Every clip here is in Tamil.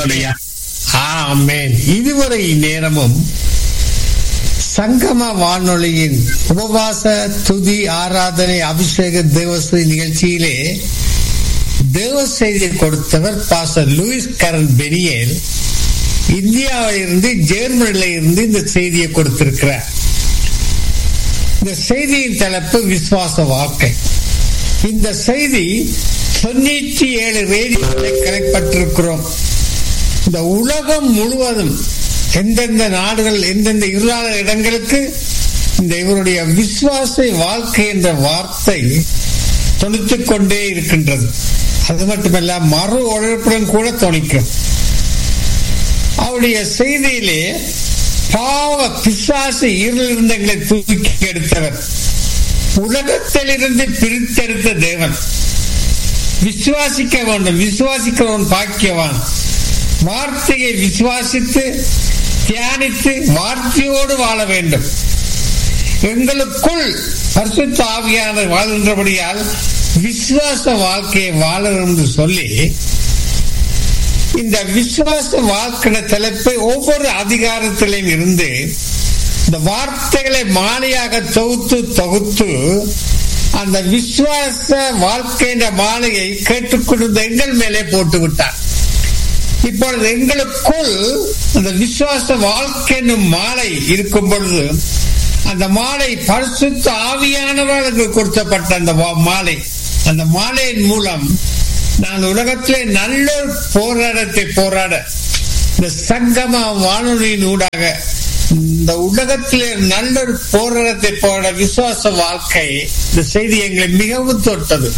ஐயா ஆமென் இதுவரை நேரமும் சங்கம வானொலியின் உபவாச துதி ஆராதனை அபிஷேக தேவஸ்ரீ நிகழ்ச்சியிலே தேவ செய்தியை கொடுத்தவர் பாச லூயிஸ் கரன் பெனியல் இந்தியாவில இருந்து ஜெர்மனில இருந்து இந்த செய்தியை கொடுத்திருக்கிறார் இந்த செய்தியின் தலைப்பு விசுவாச வாழ்க்கை இந்த செய்தி தொண்ணூற்றி ஏழு ரேடியோவில் கிடைக்கப்பட்டிருக்கிறோம் இந்த உலகம் முழுவதும் எந்தெந்த நாடுகள் எந்தெந்த இருளாத இடங்களுக்கு இந்த இவருடைய விசுவாச வாழ்க்கை என்ற வார்த்தை தொணித்துக் கொண்டே இருக்கின்றது அது மட்டுமல்ல மறு உழைப்புடன் கூட தொணிக்கும் அவருடைய செய்தியிலே பாவ பிசாசு இருள் இருந்தங்களை தூக்கி எடுத்தவர் உலகத்திலிருந்து பிரித்தெடுத்த தேவன் விசுவாசிக்க வேண்டும் விசுவாசிக்கிறவன் பாக்கியவான் வார்த்தையை விசுவாசித்து தியானித்து வார்த்தையோடு வாழ வேண்டும் எங்களுக்குள் பரிசுத்த ஆவியானவர் வாழ்கின்றபடியால் விசுவாச வாழ்க்கையை வாழ என்று சொல்லி இந்த விசுவாச வாழ்க்கை தலைப்பை ஒவ்வொரு அதிகாரத்திலையும் இருந்து இந்த வார்த்தைகளை மாலையாக தொகுத்து தொகுத்து அந்த விசுவாச வாழ்க்கையின் மாலையை கேட்டுக்கொண்டிருந்த எங்கள் மேலே போட்டு விட்டார் இப்பொழுது எங்களுக்குள் அந்த விசுவாச வாழ்க்கை என்னும் மாலை இருக்கும் பொழுது அந்த மாலை பரிசுத்த ஆவியானவர்களுக்கு கொடுக்கப்பட்ட அந்த மாலை அந்த மாலையின் மூலம் நான் உலகத்திலே நல்ல போராட்டத்தை போராட இந்த சங்கம வானொலியின் ஊடாக இந்த உலகத்திலே நல்ல ஒரு போராட்டத்தை போராட விசுவாச வாழ்க்கை இந்த செய்தி எங்களை மிகவும் தொட்டது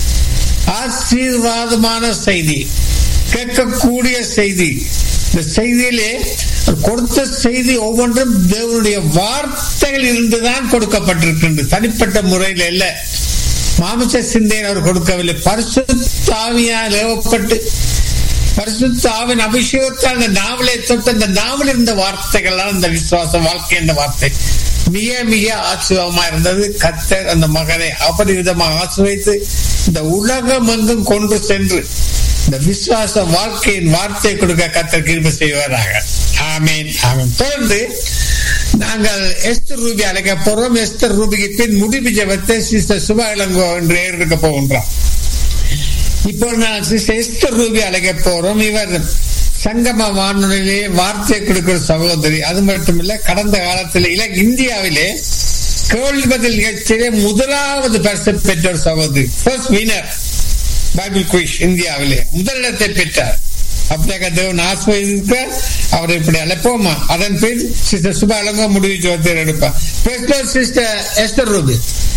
ஆசீர்வாதமான செய்தி கேட்கக்கூடிய செய்தி இந்த செய்தியிலே கொடுத்த செய்தி ஒவ்வொன்றும் தேவனுடைய வார்த்தைகள் இருந்துதான் கொடுக்கப்பட்டிருக்கின்றது தனிப்பட்ட முறையில் அல்ல மாமிச சிந்தையில் அவர் கொடுக்கவில்லை பரிசுத்தாவியால் ஏவப்பட்டு பரிசுத்தாவின் அபிஷேகத்தால் அந்த நாவலை தொட்டு அந்த நாவல் இருந்த வார்த்தைகள் அந்த விசுவாச வாழ்க்கை என்ற வார்த்தை மிக மிக ஆச்சரியமா இருந்தது கத்தர் அந்த மகனை அப்படி விதமாக ஆசிரியத்து இந்த உலகம் எங்கும் கொண்டு சென்று இந்த விசுவாச வாழ்க்கையின் வார்த்தை கொடுக்க கத்தர் கிருப செய்வாராக ஆமேன் ஆமேன் தொடர்ந்து நாங்கள் எஸ்தர் ரூபி அழைக்க போறோம் எஸ்தர் ரூபிக்கு பின் முடிவு ஜபத்தை சிஸ்டர் சுபா இளங்கோ என்று ஏற்க போகின்றோம் இப்போ நான் சிஸ்டர் எஸ்தர் ரூபி அழைக்க போறோம் இவர் சங்கம வானொலியிலே வார்த்தை கொடுக்கிற சகோதரி அது மட்டுமில்ல கடந்த காலத்தில் இல இந்தியாவிலே கேள்வி பதில் நிகழ்ச்சியிலே முதலாவது பரிசு பெற்ற ஒரு சகோதரி ஃபர்ஸ்ட் வினர் பைபிள் குயிஷ் இந்தியாவிலே முதலிடத்தை பெற்றார் அப்படியாக தேவன் ஆஸ்வதிக்க அவரை இப்படி அழைப்போமா அதன் பின் சிஸ்டர் சுபா அலங்க முடிவு ஜோதியர் எடுப்பார் சிஸ்டர் எஸ்டர் ரூபி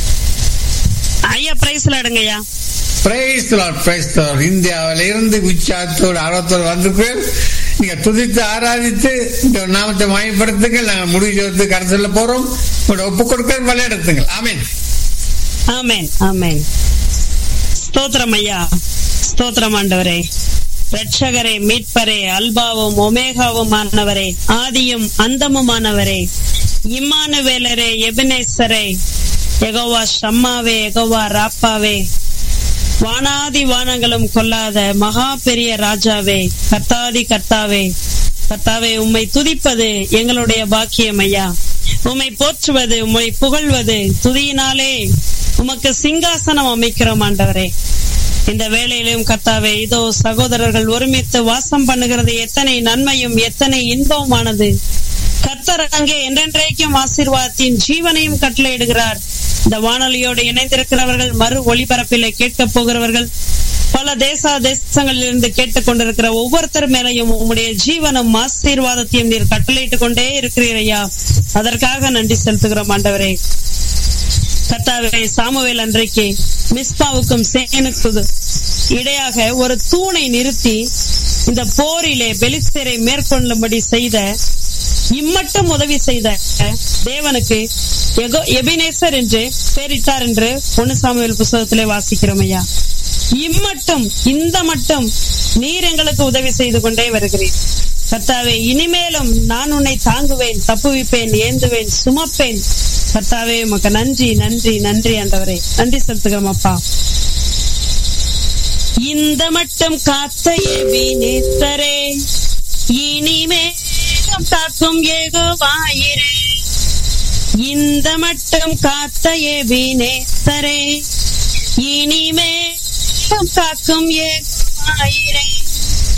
ஐயா பிரைஸ் லாடுங்கய்யா பிரைஸ் லார்ட் பிரைஸ் லார்ட் இந்தியாவில இருந்து உச்சாத்தோடு ஆர்வத்தோடு வந்திருக்கிறேன் நீங்க துதித்து ஆராதித்து இந்த நாமத்தை மயப்படுத்துங்கள் நாங்கள் முடிவு ஜோத்து கடைசியில் போறோம் உங்களோட ஒப்பு கொடுக்க விளையாடுத்துங்கள் ஆமேன் ஆமேன் ஆமேன் ஸ்தோத்திரம் ஐயா ஸ்தோத்திரம் ஆண்டவரே ரட்சகரே மீட்பரே அல்பாவும் ஒமேகாவும் ஆனவரே ஆதியும் அந்தமுமானவரே இம்மானுவேலரே எபினேசரே எகோவா ஷம்மாவே எகோவா ராப்பாவே வானாதி வானங்களும் கொல்லாத மகா பெரிய ராஜாவே கர்த்தாதி கர்த்தாவே கர்த்தாவே உம்மை துதிப்பது எங்களுடைய பாக்கியம் ஐயா உம்மை போற்றுவது உம்மை புகழ்வது துதியினாலே உமக்கு சிங்காசனம் அமைக்கிறோம் ஆண்டவரே இந்த வேளையிலும் கர்த்தாவே இதோ சகோதரர்கள் ஒருமித்து வாசம் பண்ணுகிறது எத்தனை நன்மையும் எத்தனை இன்பமானது கர்த்தர் அங்கே என்றென்றைக்கும் ஆசீர்வாதத்தின் ஜீவனையும் கட்டளையிடுகிறார் இந்த வானொலியோடு இணைந்திருக்கிறவர்கள் மறு ஒளிபரப்பிலே கேட்க போகிறவர்கள் பல தேச தேசங்களில் இருந்து கேட்டுக் கொண்டிருக்கிற ஒவ்வொருத்தர் மேலையும் உம்முடைய ஜீவனம் ஆசீர்வாதத்தையும் நீர் கட்டளையிட்டுக் கொண்டே இருக்கிறீரையா அதற்காக நன்றி செலுத்துகிறோம் ஆண்டவரே கர்த்தாவே சாமுவேல் அன்றைக்கு மிஸ்பாவுக்கும் சேனுக்கு இடையாக ஒரு தூணை நிறுத்தி இந்த போரிலே பெலிஸ்தரை மேற்கொள்ளும்படி செய்த இம்மட்டும் உதவி செய்த தேவனுக்கு எபினேசர் என்று பெயரிட்டார் என்று பொண்ணு சாமுவேல் புஸ்தகத்திலே வாசிக்கிறோம் ஐயா இம்மட்டும் இந்த மட்டும் நீர் எங்களுக்கு உதவி செய்து கொண்டே வருகிறேன் கர்த்தாவே இனிமேலும் நான் உன்னை தாங்குவேன் தப்புவிப்பேன் ஏந்துவேன் சுமப்பேன் கர்த்தாவே உமக்கு நன்றி நன்றி நன்றி ஆண்டவரே நன்றி செலுத்துகிறோம் அப்பா இந்த மட்டும் காத்த எபினேசரே காக்கும் ஏகோவாயிரே இந்த மட்டும் காத்த எபினேசரே இனிமே காக்கும் ஏகோவாயிரே